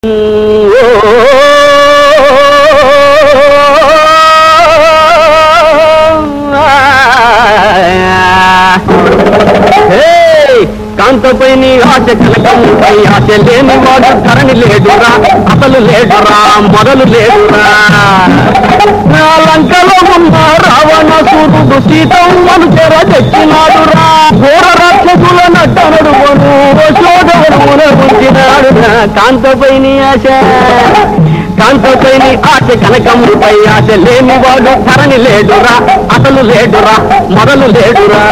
కాంతపై నీ ఆశ కలకంపై ఆశ లేని వాడు ధరణి లేడురా అసలు లేడురా మొదలు లేడురా నా లంకలో ఉన్న రావణ సూర్యుడు సీతమ్మను చెర తెచ్చినాడురా ఘోర రాక్షసుల నట్టనడువను శోధవనున ఉంచినాడు కాంతపై నీ ఆశ కాంతపై నీ ఆశ కనకముపై ఆశ లేని వాడు ధరణి లేడురా అసలు లేడురా మొదలు లేడురా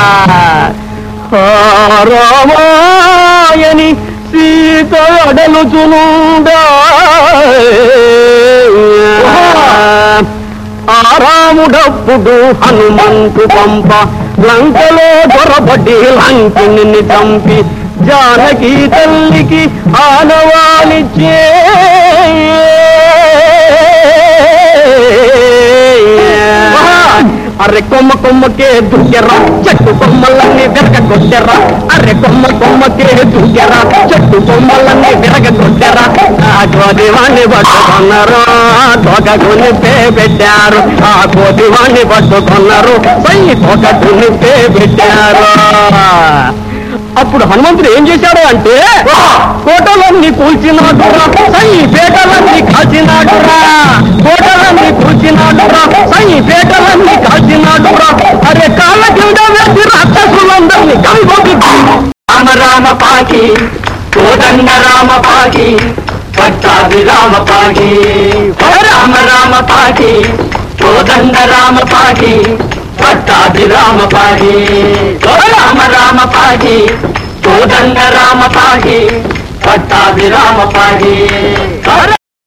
రామాయని సీత అడలుచునుండా ఆరాముడప్పుడు హనుమంతు పంప లంకలో దొరబడి లంకిని చంపి జానకి తల్లికి ఆనవాలిచ్చే అరె కొమ్మ కొమ్మకే దుగ్గెర్రా చెట్టు కొమ్మలన్నీ విరగ కొట్టెర్రా అరె కొమ్మ కొమ్మకే దుగ్గెర్రా చెట్టు కొమ్మలన్నీ విరగ కొట్టెర్రా ఆ కోదివాణ్ణి పట్టుకున్నారు తోక గునిపే పెట్టారు ఆ కోదివాణ్ణి పట్టుకున్నారు సై తోక గునిపే పెట్టారు అప్పుడు హనుమంతుడు ఏం చేశాడు అంటే కోటలన్నీ కూల్చినాడురా సై పేటలన్నీ కాల్చినాడురా కోటలన్నీ కూల్చినాడురా సై పేటలన్నీ కాల్చినాడురా అరే కాళ్ళ కింద వేసి రాక్షసులందరినీ కలిపి రామ రామ పాకి కోదండ రామ పాకి పట్టాభి రామ పాకి రామ రామ పాకి కోదండ రామ పాకి పట్టాభి రామ పాకి రామ రామ పాకి కోదండ రామ పాకి పట్టాభి రామ పాకి